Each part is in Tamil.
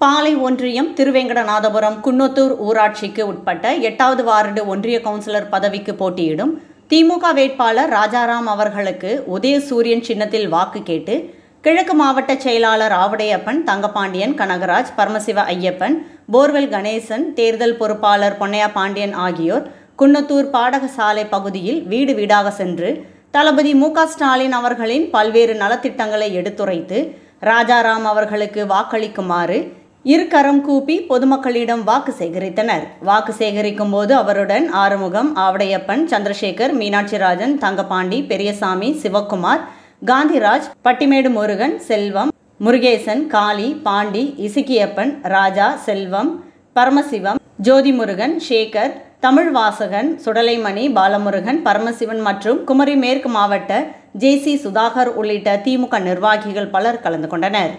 பாலை ஒன்றியம் திருவேங்கடநாதபுரம் குன்னத்தூர் ஊராட்சிக்கு உட்பட்ட எட்டாவது வார்டு ஒன்றிய கவுன்சிலர் பதவிக்கு போட்டியிடும் திமுக வேட்பாளர் ராஜாராம் அவர்களுக்கு உதயசூரியன் சின்னத்தில் வாக்கு கேட்டு கிழக்கு மாவட்ட செயலாளர் ஆவடையப்பன் தங்கபாண்டியன் கனகராஜ் பரமசிவ ஐயப்பன் போர்வெல் கணேசன் தேர்தல் பொறுப்பாளர் பொன்னையா பாண்டியன் ஆகியோர் குன்னத்தூர் பாடகசாலை பகுதியில் வீடு வீடாக சென்று தளபதி மு க ஸ்டாலின் அவர்களின் பல்வேறு நலத்திட்டங்களை எடுத்துரைத்து ராஜாராம் அவர்களுக்கு வாக்களிக்குமாறு இருகரம் கூப்பி பொதுமக்களிடம் வாக்கு சேகரித்தனர் வாக்கு சேகரிக்கும் போது அவருடன் ஆறுமுகம் ஆவடையப்பன் சந்திரசேகர் மீனாட்சிராஜன் தங்கபாண்டி பெரியசாமி சிவக்குமார் காந்திராஜ் பட்டிமேடு முருகன் செல்வம் முருகேசன் காளி பாண்டி இசுக்கியப்பன் ராஜா செல்வம் பரமசிவம் ஜோதி முருகன் சேகர் தமிழ் வாசகன் சுடலைமணி பாலமுருகன் பரமசிவன் மற்றும் குமரி மேற்கு மாவட்ட ஜேசி சுதாகர் உள்ளிட்ட திமுக நிர்வாகிகள் பலர் கலந்து கொண்டனர்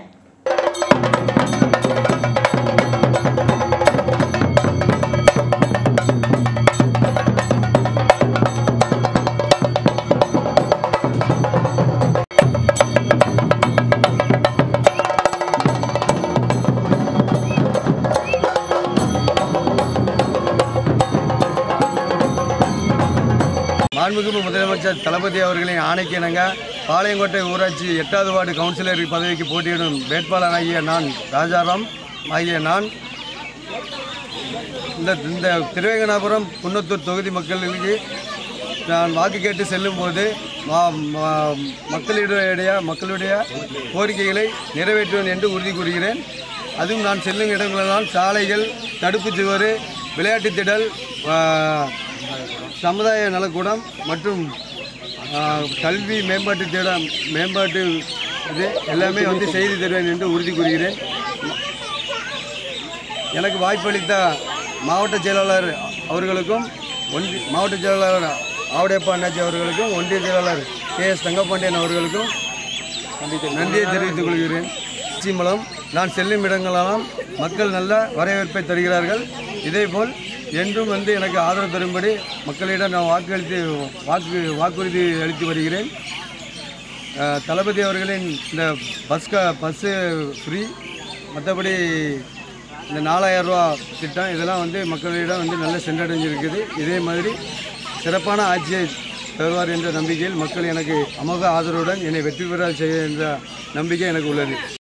மாண்புமிகு முதலமைச்சர் தளபதி அவர்களின் ஆணைக்கு இணங்க பாளையங்கோட்டை ஊராட்சி எட்டாவது வார்டு கவுன்சிலர் பதவிக்கு போட்டியிடும் வேட்பாளராகிய நான் ராஜாராம் ஆகிய நான் இந்த இந்த திருவேங்கனாபுரம் குன்னத்தூர் தொகுதி மக்களுக்கு நான் வாக்கு கேட்டு செல்லும்போது மா- மா- மக்களுடைய மக்களுடைய கோரிக்கைகளை நிறைவேற்றுவேன் என்று உறுதி கூறுகிறேன் அதுவும் நான் செல்லும் இடங்களெல்லாம் சாலைகள் தடுப்புச் சுவர் விளையாட்டுத் திடல் ஆ, சமுதாய நலக்கூடம் மற்றும் ஆ, கல்வி மேம்பாட்டு திட்டம் மேம்பாட்டு இது எல்லாமே வந்து செய்து தருவேன் என்று உறுதி கூறுகிறேன் எனக்கு வாய்ப்பளித்த மாவட்ட செயலாளர் அவர்களுக்கும் ஒன்றி மாவட்ட செயலாளர் ஆவடையப்பா அண்ணாச்சி அவர்களுக்கும் ஒன்றிய செயலாளர் கே எஸ் தங்கப்பாண்டியன் அவர்களுக்கும் நன்றியை தெரிவித்துக் கொள்கிறேன் கட்சி மூலம் நான் செல்லும் இடங்களெல்லாம் மக்கள் நல்ல வரவேற்பை தருகிறார்கள் இதேபோல் என்றும் வந்து எனக்கு ஆதரவு தரும்படி மக்களிடம் நான் வாக்களித்து வாக்கு வாக்குறுதி அளித்து வருகிறேன் அஹ், தளபதி அவர்களின் இந்த பஸ் க பஸ்ஸு ஃப்ரீ மற்றபடி இந்த நாலாயிரம் ரூபா திட்டம் இதெல்லாம் வந்து மக்களிடம் வந்து நல்ல சென்றடைஞ்சிருக்குது இதே மாதிரி சிறப்பான ஆட்சியை தருவார் என்ற நம்பிக்கையில் மக்கள் எனக்கு அமோக ஆதரவுடன் என்னை வெற்றி பெற செய்ய என்ற நம்பிக்கை எனக்கு உள்ளது